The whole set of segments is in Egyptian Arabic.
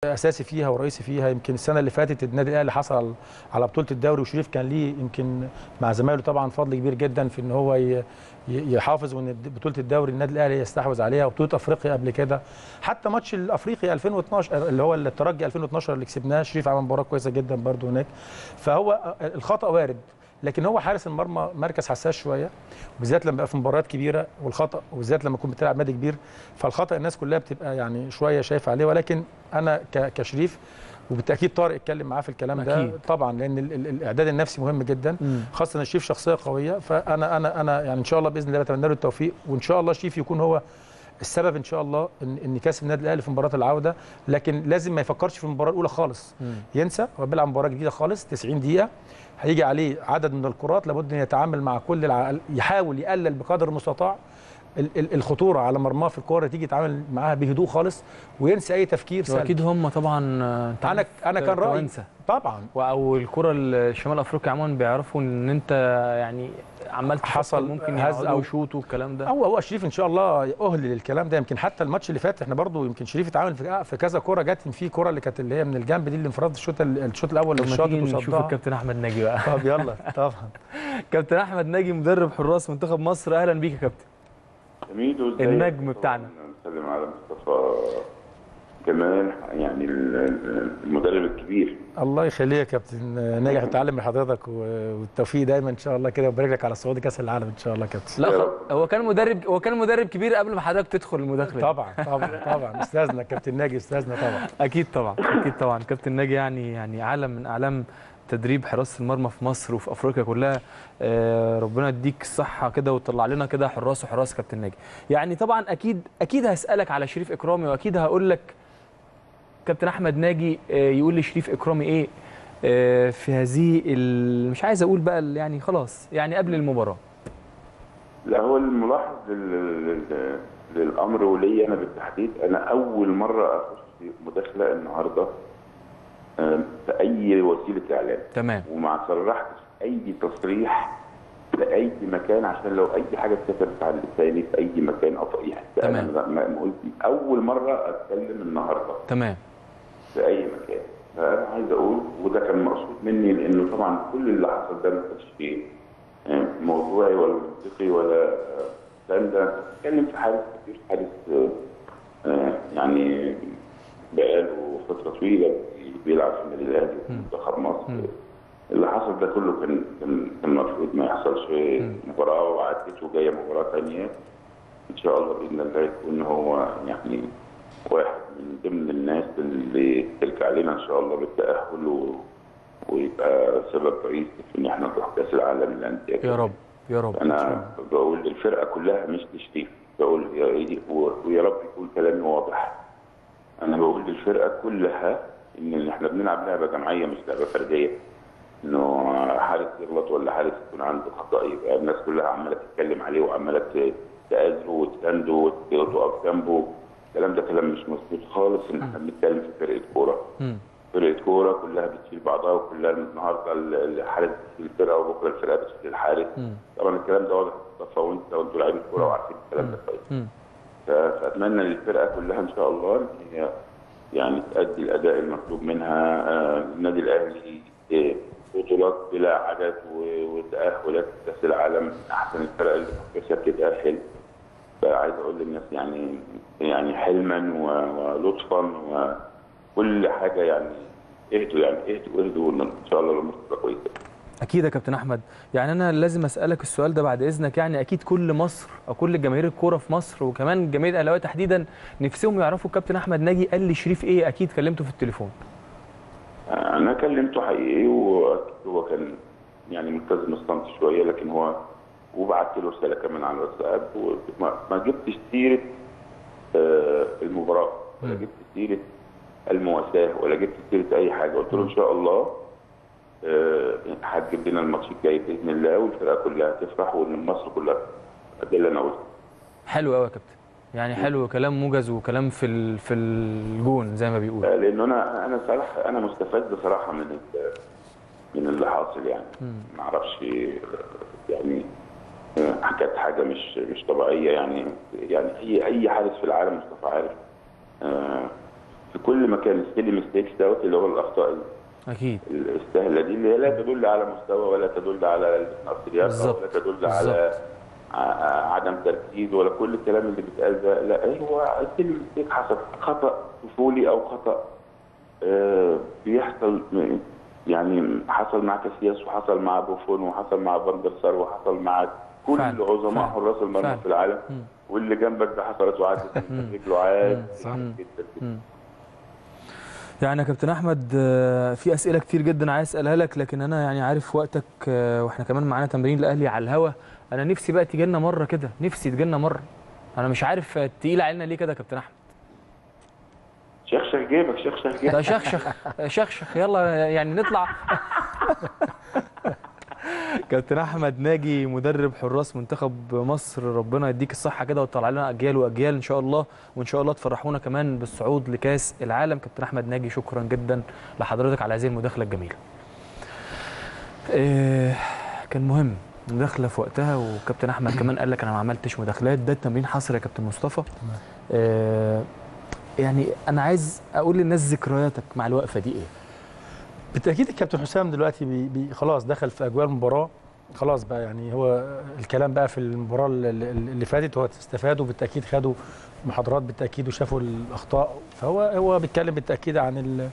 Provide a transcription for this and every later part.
اساسي فيها ورئيسي فيها يمكن السنه اللي فاتت النادي الاهلي حصل على بطوله الدوري وشريف كان ليه يمكن مع زمايله طبعا فضل كبير جدا في ان هو ي- ي- يحافظ وان بطوله الدوري النادي الاهلي يستحوذ عليها وبطوله افريقيا قبل كده حتى ماتش الافريقي 2012 اللي هو الترجي 2012 اللي كسبناه شريف عمل مباراه كويسه جدا برده هناك فهو الخطا وارد لكن هو حارس المرمى مركز حساس شويه وبالذات لما يبقى في مباريات كبيره والخطا وبالذات لما يكون بتلعب نادي كبير فالخطا الناس كلها بتبقى يعني شويه شايفه عليه ولكن انا ك- كشريف وبالتاكيد طارق اتكلم معاه في الكلام ده أكيد. طبعا لان ال- ال- الاعداد النفسي مهم جدا مم. خاصه ان شريف شخصيه قويه فانا انا انا يعني ان شاء الله باذن الله بتمنى له التوفيق وان شاء الله شريف يكون هو السبب ان شاء الله ان ان كاس النادي الاهلي في مباراه العوده لكن لازم ما يفكرش في المباراه الاولى خالص مم. ينسى هو بيلعب مباراه جديده خالص 90 دقيقه هيجي عليه عدد من الكرات لابد ان يتعامل مع كل الع... يحاول يقلل بقدر المستطاع ال- ال- الخطوره على مرماه في الكوره تيجي يتعامل معاها بهدوء خالص وينسى اي تفكير سلبي واكيد هم طبعا آه، انت انا عارف انا كان رايي توانسة. طبعا او الكره الشمال افريقيا عموما بيعرفوا ان انت يعني عمال تفكر حصل ممكن هز يقعدوا أو- يشوطوا الكلام ده هو هو شريف ان شاء الله اهل للكلام ده يمكن حتى الماتش اللي فات احنا برضو يمكن شريف اتعامل في في كذا كوره جت في كوره اللي كانت اللي هي من الجنب دي الانفراد الشوط ال- الشوط الاول طب اللي ما الشاطط تيجي نشوف وصدها الكابتن احمد ناجي بقى طب يلا طبعا كابتن احمد ناجي مدرب حراس منتخب مصر اهلا بيك يا كابتن جميل وازاي النجم بتاعنا. نسلم على مصطفى كمال يعني ال- ال- المدرب الكبير الله يخليك يا كابتن ناجح اتعلم من حضرتك و- والتوفيق دايما ان شاء الله كده وبارك لك على صعود كاس العالم ان شاء الله يا كابتن لا يا خ... رب. هو كان مدرب هو كان مدرب كبير قبل ما حضرتك تدخل المداخله دي. طبعا طبعا طبعا استاذنا كابتن ناجي استاذنا طبعا اكيد طبعا اكيد طبعا كابتن ناجي يعني يعني علم من اعلام تدريب حراسه المرمى في مصر وفي افريقيا كلها آه، ربنا يديك الصحه كده وتطلع لنا كده حراس وحراس كابتن ناجي يعني طبعا اكيد اكيد هسالك على شريف اكرامي واكيد هقول لك كابتن احمد ناجي آه، يقول لي شريف اكرامي ايه آه، في هذه ال- مش عايز اقول بقى ال- يعني خلاص يعني قبل المباراه لا هو الملاحظ لل- لل- للامر ولي انا بالتحديد انا اول مره اخش في مداخله النهارده آم، في اي وسيله اعلام تمام وما صرحتش اي تصريح لاي مكان عشان لو اي حاجه اتكتبت على لساني في اي مكان او في اي حته تمام. انا ما ما قلت اول مره اتكلم النهارده تمام في اي مكان فانا عايز اقول وده كان مقصود مني لانه طبعا كل اللي حصل ده ما كانش فيه آه، موضوعي ولا منطقي ولا آه، الكلام ده بتتكلم في حارس كبير حارس آه، آه، يعني بقاله فتره طويله بيلعب في النادي الاهلي وفي منتخب مصر اللي حصل ده كله كان كان كان المفروض ما يحصلش مباراه وعدت وجايه مباراه ثانيه ان شاء الله باذن الله يكون هو يعني واحد من ضمن الناس اللي تلك علينا ان شاء الله بالتاهل و... ويبقى سبب رئيسي في ان احنا نروح كاس العالم للانديه يا رب يا رب إن شاء انا الله. بقول الفرقه كلها مش تشريف بقول يا و- ويا رب يكون كلامي واضح انا بقول للفرقه كلها ان احنا بنلعب لعبه جماعيه مش لعبه فرديه انه حارس يغلط ولا حارس يكون عنده خطا يبقى الناس كلها عماله تتكلم عليه وعماله ت- تآزره وتسانده وت- وتقف جنبه الكلام ده كلام مش مظبوط خالص ان احنا بنتكلم في فرقه كوره مم. فرقه كوره كلها بتشيل بعضها وكلها النهارده ال- الحارس بتشيل الفرقه وبكره الفرقه بتشيل الحارس مم. طبعا الكلام ده واضح مصطفى وانت وانتوا لاعبين كوره وعارفين الكلام ده كويس مم. ف- فاتمنى للفرقه كلها ان شاء الله ان هي يعني تأدي الاداء المطلوب منها آه، النادي الاهلي آه، بطولات بلا عدد و- وتاهلات كاس العالم من احسن الفرق اللي في افريقيا بتتاهل فعايز اقول للناس يعني يعني حلما و- ولطفا وكل حاجه يعني اهدوا يعني اهدوا اهدوا ان شاء الله الامور تبقى كويسه اكيد يا كابتن احمد يعني انا لازم اسالك السؤال ده بعد اذنك يعني اكيد كل مصر او كل جماهير الكوره في مصر وكمان جماهير الاهلاويه تحديدا نفسهم يعرفوا الكابتن احمد ناجي قال لي شريف ايه اكيد كلمته في التليفون انا كلمته حقيقي واكيد هو كان يعني ملتزم الصمت شويه لكن هو وبعت له رساله كمان على الواتساب وما ما جبتش سيره آه، المباراه ولا مم. جبت سيره المواساه ولا جبت سيره اي حاجه قلت له ان شاء الله آه، هتجيب لنا الماتش الجاي باذن الله والفرقه كلها تفرح وان مصر كلها تفرح. ده اللي انا قلته حلو قوي يا كابتن يعني حلو كلام موجز وكلام في ال- في الجون زي ما بيقول آه، لانه انا انا صراحه انا مستفاد بصراحه من ال- من اللي حاصل يعني ما اعرفش آه، يعني آه، كانت حاجه مش مش طبيعيه يعني يعني اي اي حارس في العالم مصطفى عارف آه، في كل مكان السيلي ميستيكس دوت اللي هو الاخطاء اكيد السهله دي اللي هي لا تدل على مستوى ولا تدل على نقص لياقه بالظبط. ولا تدل على ع- عدم تركيز ولا كل الكلام اللي بيتقال ده لا هو السيلي ميستيك حصل خطا طفولي او خطا آه، بيحصل م- يعني حصل مع كاسياس وحصل مع بوفون وحصل مع فان der سار وحصل مع كل فعلا، عظماء فعلا، حراس المرمى فعلا. في العالم واللي جنبك ده حصلت وعدت من رجله عاد صح. جدا جدا يعني يا كابتن احمد آه، في اسئله كتير جدا عايز اسالها لك لكن انا يعني عارف وقتك آه، واحنا كمان معانا تمرين الاهلي على الهوا انا نفسي بقى تيجي لنا مره كده نفسي تيجي لنا مره انا مش عارف آه، تقيل علينا ليه كده يا كابتن احمد شخشخ جيبك شخشخ جيبك ده شخشخ شخشخ يلا يعني نطلع كابتن احمد ناجي مدرب حراس منتخب مصر ربنا يديك الصحه كده وتطلع لنا اجيال واجيال ان شاء الله وان شاء الله تفرحونا كمان بالصعود لكاس العالم كابتن احمد ناجي شكرا جدا لحضرتك على هذه المداخله الجميله إيه كان مهم مداخله في وقتها وكابتن احمد كمان قال لك انا ما عملتش مداخلات ده التمرين حصر يا كابتن مصطفى إيه يعني انا عايز اقول للناس ذكرياتك مع الوقفه دي ايه بالتاكيد الكابتن حسام دلوقتي بي بي خلاص دخل في اجواء المباراه خلاص بقى يعني هو الكلام بقى في المباراه اللي, اللي فاتت هو استفادوا بالتاكيد خدوا محاضرات بالتاكيد وشافوا الاخطاء فهو هو بيتكلم بالتاكيد عن ال-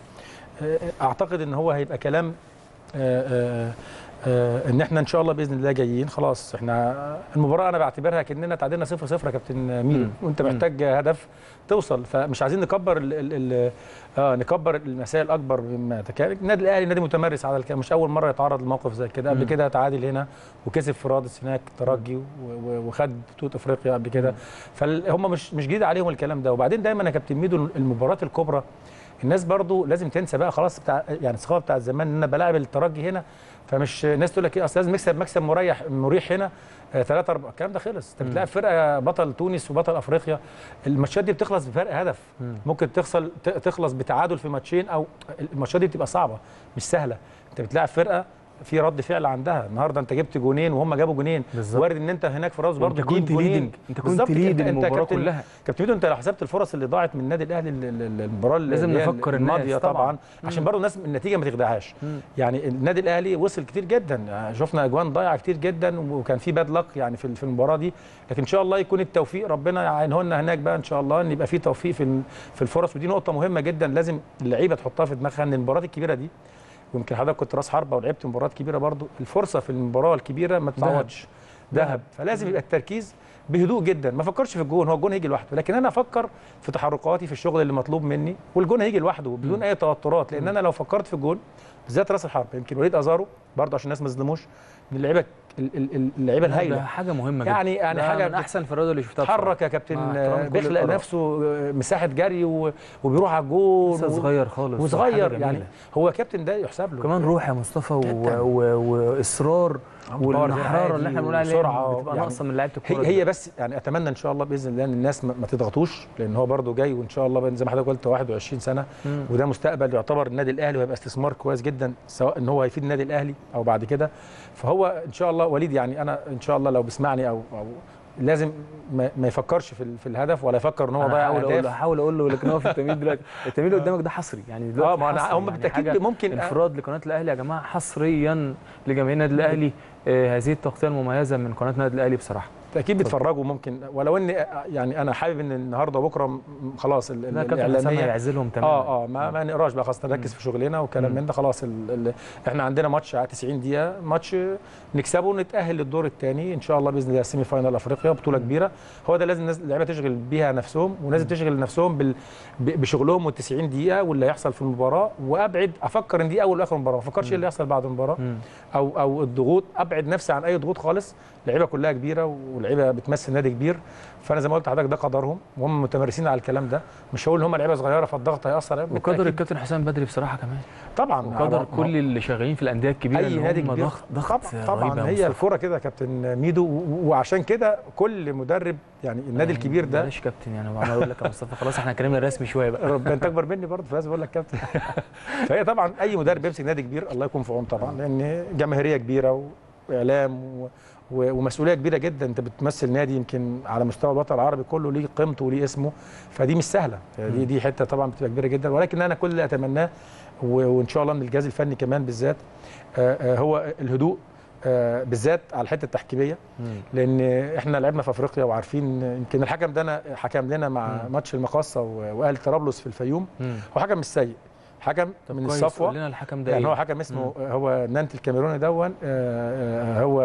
اعتقد ان هو هيبقى كلام آه، آه، آه، ان احنا ان شاء الله باذن الله جايين خلاص احنا المباراه انا بعتبرها كاننا تعادلنا 0 0 يا كابتن ميدو مم. وانت مم. محتاج هدف توصل فمش عايزين نكبر ال ال ال اه نكبر المسائل اكبر مما تكاد النادي الاهلي نادي متمرس على الكلام مش اول مره يتعرض لموقف زي كده قبل مم. كده تعادل هنا وكسب في رادس هناك ترجي و- و- وخد بطوله افريقيا قبل كده فهم مش مش جديد عليهم الكلام ده وبعدين دايما يا كابتن ميدو المباريات الكبرى الناس برضو لازم تنسى بقى خلاص بتاع يعني الثقافه بتاع زمان ان انا بلاعب الترجي هنا فمش الناس تقول لك ايه اصل لازم نكسب مكسب مريح مريح هنا ثلاثة أربعة الكلام ده خلص انت مم. بتلاعب فرقه بطل تونس وبطل افريقيا الماتشات دي بتخلص بفرق هدف مم. ممكن تخسر ت- تخلص بتعادل في ماتشين او الماتشات دي بتبقى صعبه مش سهله انت بتلاعب فرقه في رد فعل عندها النهارده انت جبت جونين وهم جابوا جونين بالظبط. وارد ان انت هناك في راس برضه انت تجيب كنت جونين. ليدنج انت كنت بالظبط كده. ليد انت- انت المباراه كابتن- كلها كابتن ميدو انت لو حسبت الفرص اللي ضاعت من النادي الاهلي ال- ال- المباراه اللي لازم اللي هي نفكر الناس الماضيه طبعاً. طبعا, عشان برضه الناس النتيجه ما تخدعهاش مم. يعني النادي الاهلي وصل كتير جدا يعني شفنا اجوان ضايعه كتير جدا وكان في باد لك يعني في في المباراه دي لكن ان شاء الله يكون التوفيق ربنا يعينه لنا هناك بقى ان شاء الله ان يبقى في توفيق في ال- في الفرص ودي نقطه مهمه جدا لازم اللعيبه تحطها في دماغها ان المباريات الكبيره دي ويمكن حضرتك كنت راس حربه ولعبت مباريات كبيره برضو الفرصه في المباراه الكبيره ما تتعوضش ذهب فلازم يبقى التركيز بهدوء جدا ما افكرش في الجون هو الجون هيجي لوحده لكن انا افكر في تحركاتي في الشغل اللي مطلوب مني والجون هيجي لوحده بدون اي توترات لان انا لو فكرت في الجون بالذات راس الحرب يمكن وليد ازارو برضه عشان الناس ما يظلموش من اللعيبه ال- ال- اللعيبه ده الهايله حاجه مهمه جدا يعني يعني ده حاجه من احسن الفراد اللي شفتها بتتحرك يا مع كابتن احترامي لكل بيخلق الآراء. نفسه مساحه جري و- وبيروح على الجون لسه و- صغير خالص وصغير وحاجة يعني جميلة. هو كابتن ده يحسب له كمان روح يا مصطفى و... جداً. و... واصرار باور غير والنحراره اللي عادي احنا بنقول عليها وسرعة بتبقى يعني ناقصه من لعيبه الكوره هي هي بس يعني اتمنى ان شاء الله باذن الله ان الناس ما ما تضغطوش لان هو برده جاي وان شاء الله زي ما حضرتك قلت 21 سنه مم. وده مستقبل يعتبر النادي الاهلي وهيبقى استثمار كويس جدا سواء ان هو هيفيد النادي الاهلي او بعد كده فهو ان شاء الله وليد يعني انا ان شاء الله لو بيسمعني او او لازم ما, ما يفكرش في, ال- في الهدف ولا يفكر ان هو انا ضيع هحاول اقول له اهداف هحاول اقول له لكن هو في التمرين دلوقتي التمرين اللي قدامك ده حصري يعني دلوقتي اه ما انا حصري، هم يعني بالتاكيد حاجة ممكن انفراد لقناه الاهلي يا جماعه حصريا لجماهير النادي الاهلي آه، هذه التغطيه المميزه من قناه النادي الاهلي بصراحه اكيد بيتفرجوا ممكن ولو ان يعني انا حابب ان النهارده وبكره م- خلاص ال- لا ال- كابتن حسام الاعلاميه هيعزلهم تماما اه اه ما, ما نقراش بقى خلاص نركز في شغلنا وكلام من ده خلاص ال ال احنا عندنا ماتش على 90 دقيقه ماتش نكسبه ونتاهل للدور الثاني ان شاء الله باذن الله سيمي فاينال افريقيا بطوله كبيره هو ده لازم الناس اللعيبه تشغل بيها نفسهم ولازم تشغل نفسهم بال ب- بشغلهم وال 90 دقيقه واللي هيحصل في المباراه وابعد افكر ان دي اول واخر مباراه ما افكرش ايه اللي هيحصل بعد المباراه مم. او او الضغوط ابعد نفسي عن اي ضغوط خالص اللعيبه كلها كبيره واللعيبه بتمثل نادي كبير فانا زي ما قلت لحضرتك ده قدرهم وهم متمرسين على الكلام ده مش هقول ان هم لعيبه صغيره فالضغط هياثر عليهم. وقدر بالتأكيد. الكابتن حسام بدري بصراحه كمان طبعا وقدر على- كل اللي شغالين في الانديه الكبيره اي إن نادي هم كبير ضغط ضغط طبعا رهيب طبعا يا هي مصطفى. الكوره كده يا كابتن ميدو و- وعشان كده كل مدرب يعني النادي الكبير ده معلش كابتن يعني انا اقول لك يا مصطفى خلاص احنا اتكلمنا رسمي شويه بقى ربنا انت اكبر مني برضه فلازم اقول لك كابتن فهي طبعا اي مدرب بيمسك نادي كبير الله يكون في عونه طبعا لان جماهيريه كبيره واعلام و... و- ومسؤوليه كبيره جدا انت بتمثل نادي يمكن على مستوى الوطن العربي كله ليه قيمته وليه اسمه فدي مش سهله دي دي حته طبعا بتبقى كبيره جدا ولكن انا كل اللي اتمناه و- وان شاء الله من الجهاز الفني كمان بالذات آه، آه، هو الهدوء آه، بالذات على الحته التحكيميه لان احنا لعبنا في افريقيا وعارفين يمكن الحكم ده انا حكم لنا مع مم. ماتش المقاصه و- واهلي طرابلس في الفيوم مم. هو حكم مش سيء حكم طب من كويس، الصفوه قول لنا الحكم ده يعني إيه؟ هو حكم اسمه هو نانت الكاميروني دون آه، آه، هو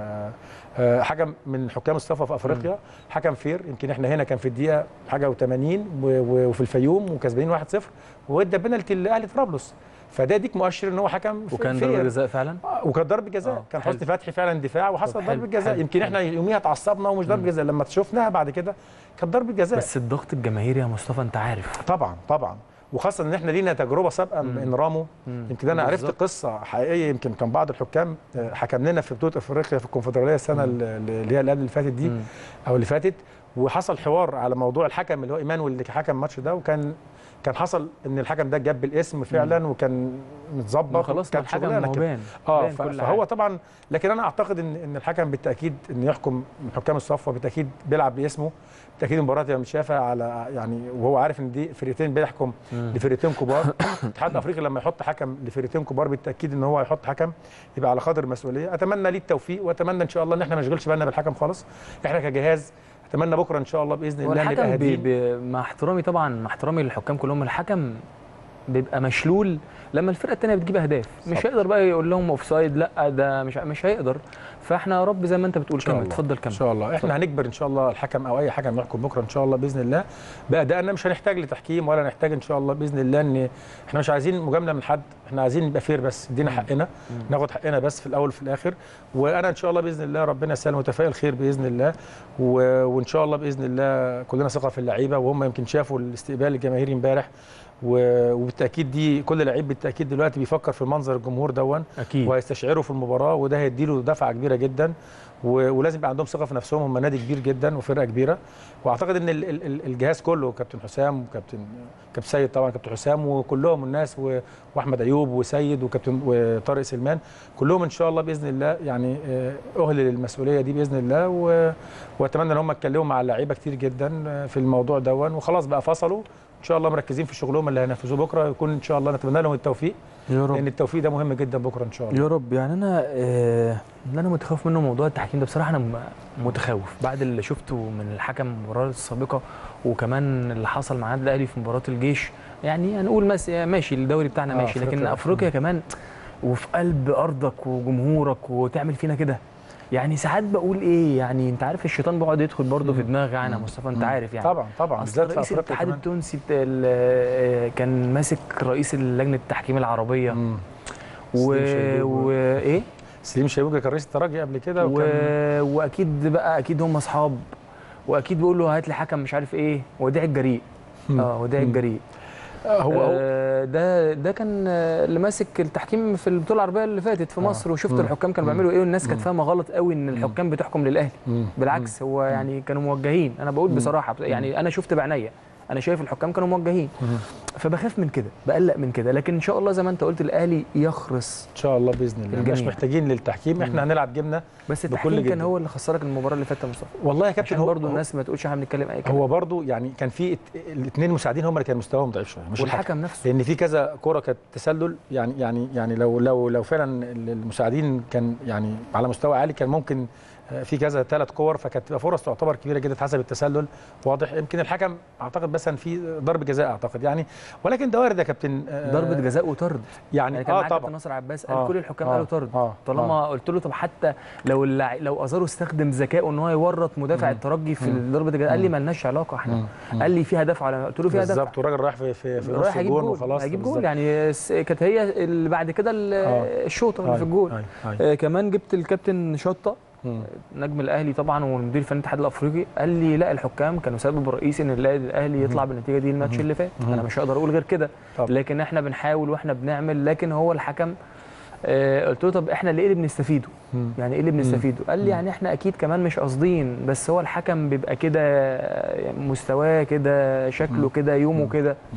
آه، حكم من حكام الصفوه في افريقيا حكم فير يمكن احنا هنا كان في الدقيقه حاجه و80 وفي الفيوم وكسبانين 1-0 وادى بينالتي لاهلي طرابلس فده يديك مؤشر ان هو حكم وكان فير. ضربه جزاء فعلا آه، وكانت ضربه جزاء آه، كان حلو. حسني فتحي فعلا دفاع طب وحصل حلو، ضربه جزاء حلو، يمكن احنا يوميها اتعصبنا ومش ضربه جزاء لما شفناها بعد كده كانت ضربه جزاء بس الضغط الجماهيري يا مصطفى انت عارف طبعا طبعا وخاصه ان احنا لينا تجربه سابقه مم. من رامو مم. يمكن انا عرفت بالظبط. قصه حقيقيه يمكن كان بعض الحكام آه، حكم لنا في بطوله افريقيا في الكونفدراليه السنه مم. اللي اللي هي اللي قبل اللي فاتت دي مم. او اللي فاتت وحصل حوار على موضوع الحكم اللي هو ايمانويل اللي حكم الماتش ده وكان كان حصل ان الحكم ده جاب بالاسم فعلا وكان ما متظبط خلاص ما كانت الحكم شغلانه ما هو كده. بان اه بان ف- كل فهو حاجة. طبعا لكن انا اعتقد ان ان الحكم بالتاكيد ان يحكم من حكام الصفوه بالتاكيد بيلعب باسمه بالتاكيد المباراه تبقى متشافه على يعني وهو عارف ان دي فرقتين بيحكم مم. لفرقتين كبار الاتحاد الافريقي لما يحط حكم لفرقتين كبار بالتاكيد ان هو يحط حكم يبقى على قدر المسؤوليه اتمنى ليه التوفيق واتمنى ان شاء الله ان احنا ما نشغلش بالنا بالحكم خالص احنا كجهاز اتمنى بكره ان شاء الله باذن الله نبقى والحكم بي هادين بي مع احترامي طبعا مع احترامي للحكام كلهم الحكم بيبقى مشلول لما الفرقه الثانيه بتجيب اهداف مش صح. هيقدر بقى يقول لهم اوف سايد لا ده مش مش هيقدر فاحنا يا رب زي ما انت بتقول إن شاء كمل الله. اتفضل ان كمل شاء الله احنا هنجبر ان شاء الله الحكم او اي حكم يحكم بكره ان شاء الله باذن الله بادائنا مش هنحتاج لتحكيم ولا نحتاج ان شاء الله باذن الله ان احنا مش عايزين مجامله من حد احنا عايزين نبقى فير بس ادينا حقنا ناخد حقنا بس في الاول وفي الاخر وانا ان شاء الله باذن الله ربنا يسهل متفائل خير باذن الله و... وان شاء الله باذن الله كلنا ثقه في اللعيبه وهم يمكن شافوا الاستقبال الجماهيري امبارح و... وبالتاكيد دي كل لعيب بالتاكيد دلوقتي بيفكر في منظر الجمهور دون اكيد وهيستشعروا في المباراه وده هيديله دفعه كبيره جدا و- ولازم يبقى عندهم ثقه في نفسهم هم نادي كبير جدا وفرقه كبيره واعتقد ان ال- ال- ال- الجهاز كله كابتن حسام وكابتن كابتن سيد طبعا كابتن حسام وكلهم الناس و- واحمد ايوب وسيد وكابتن وطارق سلمان كلهم ان شاء الله باذن الله يعني آه، اهل للمسؤوليه دي باذن الله و- واتمنى ان هم يتكلموا مع اللعيبه كتير جدا آه، في الموضوع دون وخلاص بقى فصلوا ان شاء الله مركزين في شغلهم اللي هينفذوه بكره يكون ان شاء الله نتمنى لهم التوفيق يا لان التوفيق ده مهم جدا بكره ان شاء الله يا رب يعني انا آه، اللي انا متخوف منه موضوع التحكيم ده بصراحه انا م- متخوف بعد اللي شفته من الحكم المباراه السابقه وكمان اللي حصل مع النادي الاهلي في مباراه الجيش يعني هنقول مس- ماشي الدوري بتاعنا آه، ماشي لكن أفريقيا. افريقيا كمان وفي قلب ارضك وجمهورك وتعمل فينا كده يعني ساعات بقول ايه يعني انت عارف الشيطان بيقعد يدخل برضه في مم. دماغي انا مصطفى انت مم. عارف يعني طبعا طبعا اصل بالذات في رئيس افريقيا الاتحاد كمان التونسي بتاع ال- آه، كان ماسك رئيس لجنه التحكيم العربيه مم. و... سليم شيبوب. وايه سليم شيبوجا كان رئيس الترجي قبل كده و... وكان واكيد بقى اكيد هم اصحاب واكيد بيقول له هات لي حكم مش عارف ايه وديع الجريء مم. اه وديع مم. الجريء آه، هو هو آه ده ده كان آه، اللي ماسك التحكيم في البطوله العربيه اللي فاتت في آه. مصر وشفت مم. الحكام كانوا مم. بيعملوا ايه والناس كانت مم. فاهمه غلط قوي ان الحكام بتحكم للاهلي مم. بالعكس هو يعني كانوا موجهين انا بقول مم. بصراحه يعني انا شفت بعينيا انا شايف الحكام كانوا موجهين مم. فبخاف من كده بقلق من كده لكن ان شاء الله زي ما انت قلت الاهلي يخرس ان شاء الله باذن الله الجميع. مش محتاجين للتحكيم احنا هنلعب جبنه بس بكل التحكيم كان جدية. هو اللي خسرك المباراه اللي فاتت يا مصطفى والله يا كابتن عشان هو برضه هو- الناس ما تقولش احنا بنتكلم اي كلام هو برضو يعني كان في الاثنين مساعدين هم اللي كان مستواهم ضعيف شويه مش الحكم والحكم نفسه لان في كذا كوره كانت تسلل يعني يعني يعني لو لو لو فعلا المساعدين كان يعني على مستوى عالي كان ممكن آه، في كذا ثلاث كور فكانت تبقى فرص تعتبر كبيره جدا حسب التسلل واضح يمكن الحكم اعتقد مثلا في ضرب جزاء اعتقد يعني ولكن ده وارد يا كابتن آه، ضربه جزاء وطرد يعني, يعني كان اه معاك كابتن طبعا ناصر عباس قال آه، كل الحكام آه، قالوا طرد آه، طالما آه. قلت له طب حتى لو اللع... لو ازارو استخدم ذكائه ان هو يورط مدافع مم. الترجي في مم. ضربه الجزاء قال لي مم. مالناش علاقه احنا مم. مم. قال لي فيها دفع على قلت له فيها دفع بالظبط والراجل رايح في في, في نص رايح هيجيب الجون جول وخلاص هيجيب جول بالظبط. يعني س- كانت هي اللي بعد كده ال- آه. الشوطه اللي أيوة، في الجول أيوة، أيوة. آه كمان جبت الكابتن شطه مم. نجم الاهلي طبعا والمدير الفني الاتحاد الافريقي قال لي لا الحكام كانوا سبب رئيسي ان النادي الاهلي يطلع بالنتيجه دي الماتش مم. اللي فات مم. انا مش هقدر اقول غير كده طب. لكن احنا بنحاول واحنا بنعمل لكن هو الحكم آه قلت له طب احنا اللي ايه اللي بنستفيده مم. يعني ايه اللي بنستفيده قال لي مم. يعني احنا اكيد كمان مش قاصدين بس هو الحكم بيبقى كده يعني مستواه كده شكله مم. كده يومه مم. كده مم.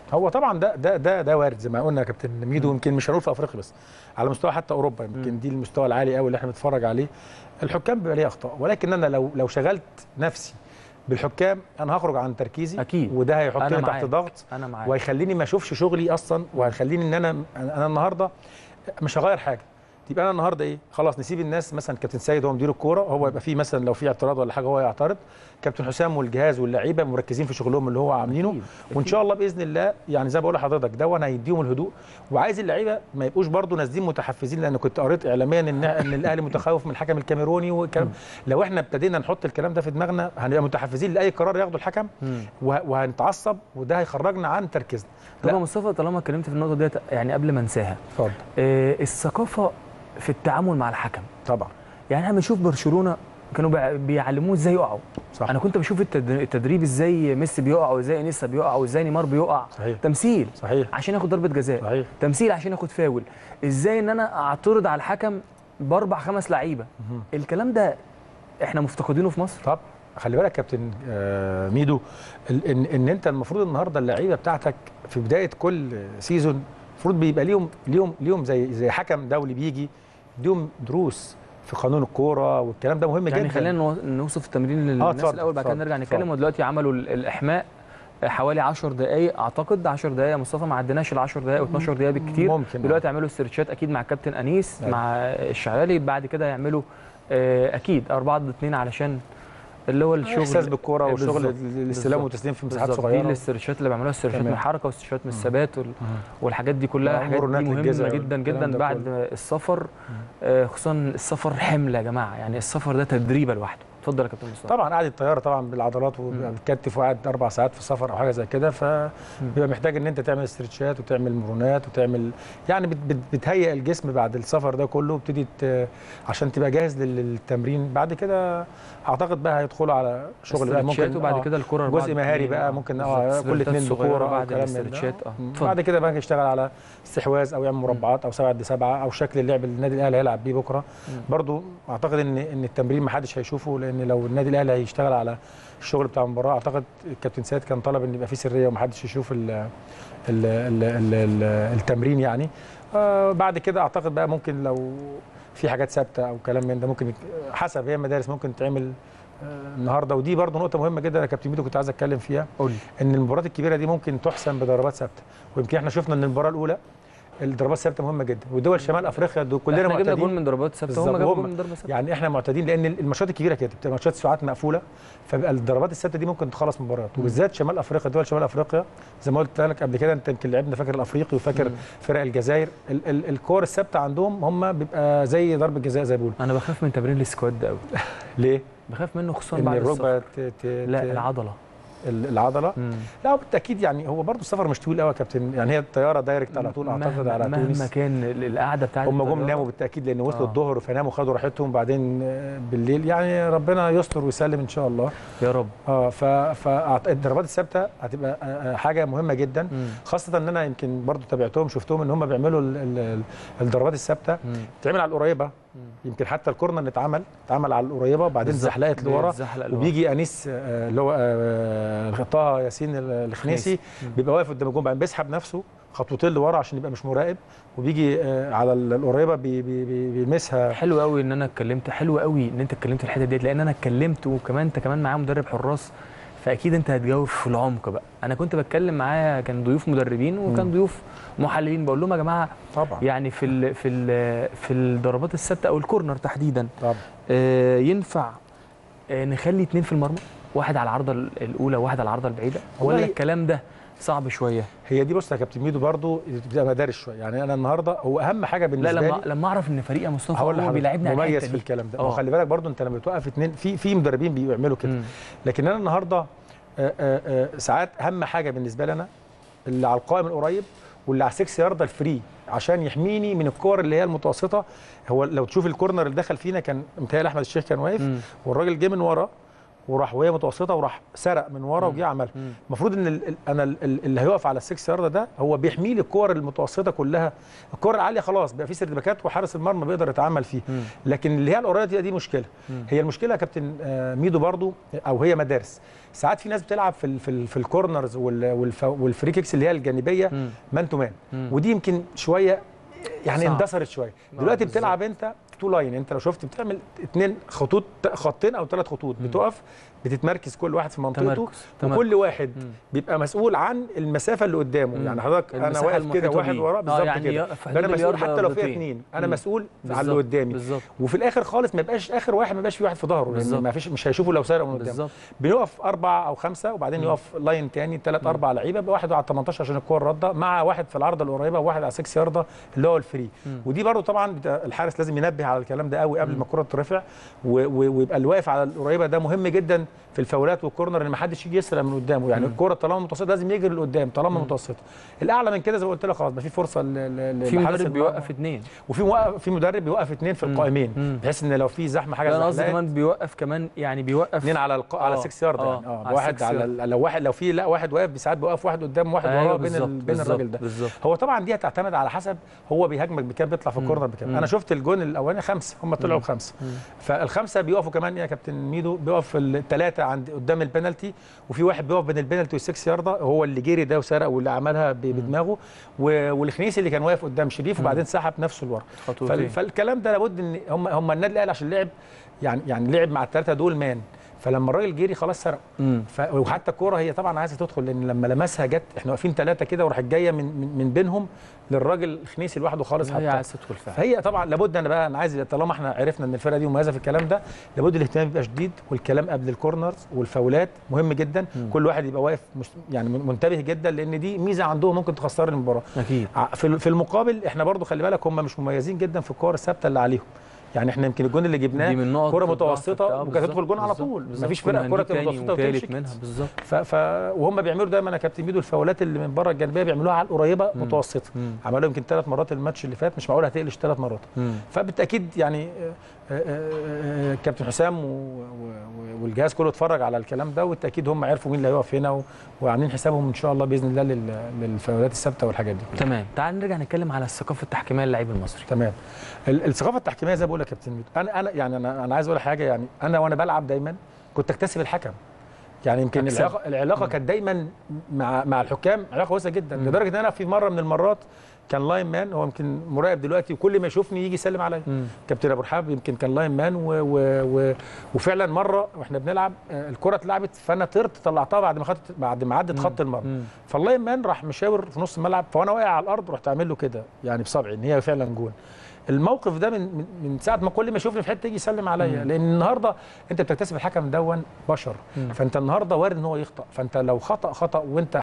هو طبعا ده ده ده ده وارد زي ما قلنا يا كابتن ميدو يمكن مش هنقول في افريقيا بس على مستوى حتى اوروبا يمكن دي المستوى العالي قوي اللي احنا بنتفرج عليه الحكام بيبقى ليه اخطاء ولكن انا لو لو شغلت نفسي بالحكام انا هخرج عن تركيزي أكيد. وده أنا هيحطني معاك. تحت ضغط انا معاك وهيخليني ما اشوفش شغلي اصلا وهيخليني ان انا انا النهارده مش هغير حاجه يبقى انا النهارده ايه خلاص نسيب الناس مثلا كابتن سيد هو مدير الكوره هو يبقى فيه مثلا لو في اعتراض ولا حاجه هو يعترض كابتن حسام والجهاز واللعيبه مركزين في شغلهم اللي هو عاملينه أكيد. وان شاء الله باذن الله يعني زي ما بقول لحضرتك ده وانا هيديهم الهدوء وعايز اللعيبه ما يبقوش برضو نازلين متحفزين لان كنت قريت اعلاميا ان ان الاهلي متخوف من الحكم الكاميروني والكلام لو احنا ابتدينا نحط الكلام ده في دماغنا هنبقى متحفزين لاي قرار ياخده الحكم مم. وه- وهنتعصب وده هيخرجنا عن تركيزنا طب لا. يا مصطفى طالما اتكلمت في النقطه ديت يعني قبل ما انساها اتفضل آه، الثقافه في التعامل مع الحكم طبعا يعني احنا بنشوف برشلونه كانوا بيع- بيعلموه ازاي يقعوا صح انا كنت بشوف التد- التدريب ازاي ميسي بيقع وازاي انيستا بيقع وازاي نيمار بيقع صحيح تمثيل صحيح عشان ياخد ضربه جزاء صحيح تمثيل عشان ياخد فاول ازاي ان انا اعترض على الحكم باربع خمس لعيبه مهم. الكلام ده احنا مفتقدينه في مصر طب خلي بالك يا كابتن آه، ميدو ال- ان ان انت المفروض النهارده اللعيبه بتاعتك في بدايه كل سيزون المفروض بيبقى ليهم ليهم ليهم زي زي حكم دولي بيجي يديهم دروس في قانون الكوره والكلام ده مهم يعني جدا خلينا نو- نوصف التمرين للناس اتفضل، الاول بعد كده اتفضل، نرجع نتكلم اتفضل. ودلوقتي عملوا ال- الاحماء حوالي 10 دقائق اعتقد 10 دقائق يا مصطفى ما عديناش ال 10 دقائق و12 دقيقه بالكتير ممكن دلوقتي يعملوا استرتشات اكيد مع الكابتن انيس أيوة. مع الشعالي بعد كده يعملوا آه، اكيد 4 ضد 2 علشان اللي هو الشغل احساس بالكوره والشغل بالظبط، الاستلام بالظبط. والتسليم في مساحات بالظبط. دي صغيره الاسترتشات اللي بيعملوها استرتشات من تمام. الحركه واسترتشات من مم. الثبات وال- مم. والحاجات دي كلها آه، حاجات دي مرونات مهمه الجزاء جدا والكلام جدا ده بعد كله. السفر آه، خصوصا السفر حمل يا جماعه يعني السفر ده تدريبه لوحده اتفضل يا كابتن مصطفى طبعا قاعد الطياره طبعا بالعضلات وبتكتف وقاعد اربع ساعات في السفر او حاجه زي كده فبيبقى محتاج ان انت تعمل استرتشات وتعمل مرونات وتعمل يعني بت- بت- بتهيئ الجسم بعد السفر ده كله وبتدي ت- عشان تبقى جاهز لل- للتمرين بعد كده اعتقد بقى هيدخلوا على شغل بقى استرتشات ممكن وبعد آه، كده الكوره جزء مهاري بقى ممكن اه كل اثنين بكوره او بعد كلام من ده. الاسترتشات اه مم. اتفضل. بعد كده بقى يشتغل على استحواذ او يعمل مربعات او سبعة ضد سبعة او شكل اللعب اللي النادي الاهلي هيلعب بيه بكره برضو اعتقد ان ان التمرين ما حدش هيشوفه لان لو النادي الاهلي هيشتغل على الشغل بتاع المباراه اعتقد الكابتن سيد كان طلب ان يبقى فيه سريه وما حدش يشوف ال ال ال ال ال التمرين يعني آه بعد كده اعتقد بقى ممكن لو في حاجات ثابته او كلام من ده ممكن يت- حسب هي المدارس ممكن تعمل آه، النهارده ودي برضو نقطه مهمه جدا يا كابتن ميدو كنت عايز اتكلم فيها قول لي ان المباريات الكبيره دي ممكن تحسم بضربات ثابته ويمكن احنا شفنا ان المباراه الاولى الضربات الثابته مهمه جدا ودول شمال افريقيا دول كلنا احنا جبنا جول معتادين من ضربات ثابته بالظبط، هم جابوا وهم- جول من ضربه ثابته يعني احنا معتادين لان الماتشات الكبيره كده بتبقى ماتشات ساعات مقفوله فبقى الضربات الثابته دي ممكن تخلص مباريات وبالذات شمال افريقيا دول شمال افريقيا زي ما قلت لك قبل كده انت يمكن لعبنا فاكر الافريقي وفاكر مم. فرق الجزائر ال ال الكور الثابته عندهم هم بيبقى زي ضرب الجزاء زي ما بيقولوا انا بخاف من تمرين السكواد ده قوي ليه؟ بخاف منه خصوصا ان بعد السفر الركبه ت- ت- لا ت- العضله ال- العضله مم. لا بالتاكيد يعني هو برضه السفر مش طويل قوي يا كابتن يعني هي الطياره دايركت على طول اعتقد مهما- على مهما تونس كان ال- القعده بتاعت هم جم الطيارة. ناموا بالتاكيد لان وصلوا آه. الظهر فناموا خدوا راحتهم بعدين آه، بالليل يعني ربنا يستر ويسلم ان شاء الله يا رب اه ف فالضربات الثابته هتبقى آه، آه، حاجه مهمه جدا مم. خاصه ان انا يمكن برضو تابعتهم شفتهم ان هم بيعملوا ال- ال- ال- الضربات الثابته مم. بتتعمل على القريبه يمكن حتى الكورنر اللي اتعمل اتعمل على القريبه وبعدين بالظبط. اتزحلقت لورا بيتزحلق لورا. وبيجي انيس آه، اللي هو آه، طه ياسين الخنيسي مم. بيبقى واقف قدام الجون بعدين بيسحب نفسه خطوتين لورا عشان يبقى مش مراقب وبيجي آه، على ال- القريبه بي بي بي بيلمسها حلو قوي ان انا اتكلمت حلو قوي ان انت اتكلمت في الحته ديت لان انا اتكلمت وكمان انت كمان معايا مدرب حراس فاكيد انت هتجاوب في العمق بقى انا كنت بتكلم معايا كان ضيوف مدربين وكان مم. ضيوف محللين بقول لهم يا جماعه طبعا يعني في ال في ال في الضربات الثابته او الكورنر تحديدا طبعا آه، ينفع آه، نخلي اتنين في المرمى واحد على العارضه الاولى وواحد على العارضه البعيده ولا والله- الكلام ده صعب شويه هي دي بص يا كابتن ميدو برضو بتبقى مدارس شويه يعني انا النهارده هو اهم حاجه لا بالنسبه لما لي لما اعرف ان فريق يا مصطفى هقول هو لحضرتك بيلعبني على مميز الحته في دي الكلام ده آه. وخلي بالك برضو انت لما بتوقف اتنين في في مدربين بيعملوا كده مم. لكن انا النهارده آه، آه، آه، ساعات اهم حاجه بالنسبه لي انا اللي على القائم القريب واللي على 6 يارده الفري عشان يحميني من الكور اللي هي المتوسطه هو لو تشوف الكورنر اللي دخل فينا كان متهيألي احمد الشيخ كان واقف مم. والراجل جه من ورا وراح وهي متوسطه وراح سرق من ورا وجه عمل مم. المفروض ان ال- ال- انا ال- ال- اللي هيقف على السكس يارده ده هو بيحمي لي الكور المتوسطه كلها الكور العاليه خلاص بقى في سيرتيفيكات وحارس المرمى بيقدر يتعامل فيه مم. لكن اللي هي القريبه دي, دي مشكله مم. هي المشكله يا كابتن آه، ميدو برضو او هي مدارس ساعات في ناس بتلعب في ال في, ال في الكورنرز وال- والف- والفري كيكس اللي هي الجانبيه مم. مان تو مان مم. ودي يمكن شويه يعني صعب. اندثرت شويه آه، دلوقتي بالظبط. بتلعب انت تو لاين انت لو شفت بتعمل اتنين خطوط خطين او ثلاث خطوط بتقف بتتمركز كل واحد في منطقته تمركز. تمركز. وكل واحد مم. بيبقى مسؤول عن المسافه اللي قدامه مم. يعني حضرتك انا المساحة واقف كده المحيطة واحد بيه. وراه آه، بالظبط يعني كده في ده انا حدود مسؤول الياردة حتى لو في ياردتين. اثنين انا مم. مسؤول على اللي بالظبط. قدامي بالظبط وفي الاخر خالص ما يبقاش اخر واحد ما يبقاش في واحد في ظهره لان بالظبط. ما فيش مش هيشوفوا لو سرقوا من قدامه بالظبط بنقف اربعه او خمسه وبعدين يقف لاين تاني ثلاث اربع لعيبه بقى واحد على 18 عشان الكوره رده مع واحد في العارضه القريبه وواحد على 6 يارده اللي هو الفري مم. ودي برضو طبعا بتا- الحارس لازم ينبه على الكلام ده قوي قبل ما الكوره ترفع و- و- ويبقى اللي واقف على القريبه ده مهم جدا في الفاولات والكورنر ان ما حدش يجي يسرق من قدامه يعني مم. الكوره طالما متوسطه لازم يجري لقدام طالما مم. متوسطه الاعلى من كده زي ما قلت لك خلاص ما في فرصه ل- ل- في لحارس مدرب المرمى. بيوقف اثنين وفي موقف في مدرب بيوقف اثنين في مم. القائمين مم. بحيث ان لو في زحمه حاجه لا انا قصدي زحلقت، كمان بيوقف كمان يعني بيوقف اثنين على الق... على آه، 6 يارد آه، يعني اه على واحد 6 على ال- لو واحد لو في لا واحد واقف ساعات بيوقف واحد قدام واحد أيوة وراه بين بالظبط، ال... بين بالظبط، الراجل ده بالظبط هو طبعا دي هتعتمد على حسب هو بيهاجمك بكام بيطلع في مم. الكورنر بكام مم. انا شفت الجون الاولاني خمسه هم طلعوا مم. بخمسه مم. فالخمسه بيقفوا كمان يا كابتن ميدو بيقف الثلاثه عند قدام البنالتي وفي واحد بيقف بين البنالتي والسكس يارده هو اللي جري ده وسرق واللي عملها ب- بدماغه و- والخنيسي اللي كان واقف قدام شريف وبعدين سحب نفسه لورا فال... خطوتين فالكلام ده لابد ان هم هم النادي الاهلي عشان لعب يعني يعني لعب مع الثلاثه دول مان فلما الراجل جري خلاص سرق مم. ف... وحتى الكوره هي طبعا عايزه تدخل لان لما لمسها جت احنا واقفين ثلاثه كده وراحت جايه من, من من بينهم للراجل الخنيسي لوحده خالص هي حتى عايزه تدخل فعلا فهي طبعا لابد انا بقى انا عايز طالما احنا عرفنا ان الفرقه دي مميزه في الكلام ده لابد الاهتمام يبقى شديد والكلام قبل الكورنرز والفاولات مهم جدا مم. كل واحد يبقى واقف مش يعني منتبه جدا لان دي ميزه عندهم ممكن تخسر المباراه اكيد ع- في في المقابل احنا برضو خلي بالك هم مش مميزين جدا في الكور الثابته اللي عليهم يعني احنا يمكن الجون اللي جبناه دي من نقط كرة الضعف متوسطة بتاعه. وكانت بالظبط، تدخل جون على بالظبط، طول. بالظبط. مفيش كنا فرقة كرة هنجيب تاني متوسطة وتالت وتمشي. منها بالظبط ف... ف... وهم بيعملوا دايما يا كابتن ميدو الفاولات اللي من بره الجانبيه بيعملوها على القريبه مم. متوسطه مم. عملوها يمكن ثلاث مرات الماتش اللي فات مش معقول هتقلش ثلاث مرات مم. فبالتاكيد يعني آه، آه، آه، آه، كابتن حسام و- و- و- والجهاز كله اتفرج على الكلام ده والتاكيد هم عرفوا مين اللي هيقف هنا و- وعاملين حسابهم ان شاء الله باذن الله لل- للفاولات الثابته والحاجات دي كلها. تمام تعال نرجع نتكلم على الثقافه التحكيميه للاعب المصري تمام ال- الثقافه التحكيميه زي ما بقول لك يا كابتن ميدو انا انا يعني انا انا عايز اقول حاجه يعني انا وانا بلعب دايما كنت اكتسب الحكم يعني يمكن أكسب. العلاقه العلاقه كانت دايما مع مع الحكام علاقه كويسه جدا مم. لدرجه ان انا في مره من المرات كان لاين مان هو يمكن مراقب دلوقتي وكل ما يشوفني يجي يسلم عليا مم. كابتن ابو رحاب يمكن كان لاين مان و و و وفعلا مره واحنا بنلعب آه، الكره اتلعبت فانا طرت طلعتها بعد ما خدت بعد ما عدت خط المرمى مم. فاللاين مان راح مشاور في نص الملعب فانا واقع على الارض رحت عامل له كده يعني بصبعي ان هي فعلا جون الموقف ده من من- من ساعه ما كل ما يشوفني في حته يجي يسلم عليا مم. لان النهارده انت بتكتسب الحكم دون بشر مم. فانت النهارده وارد ان هو يخطا فانت لو خطا خطا وانت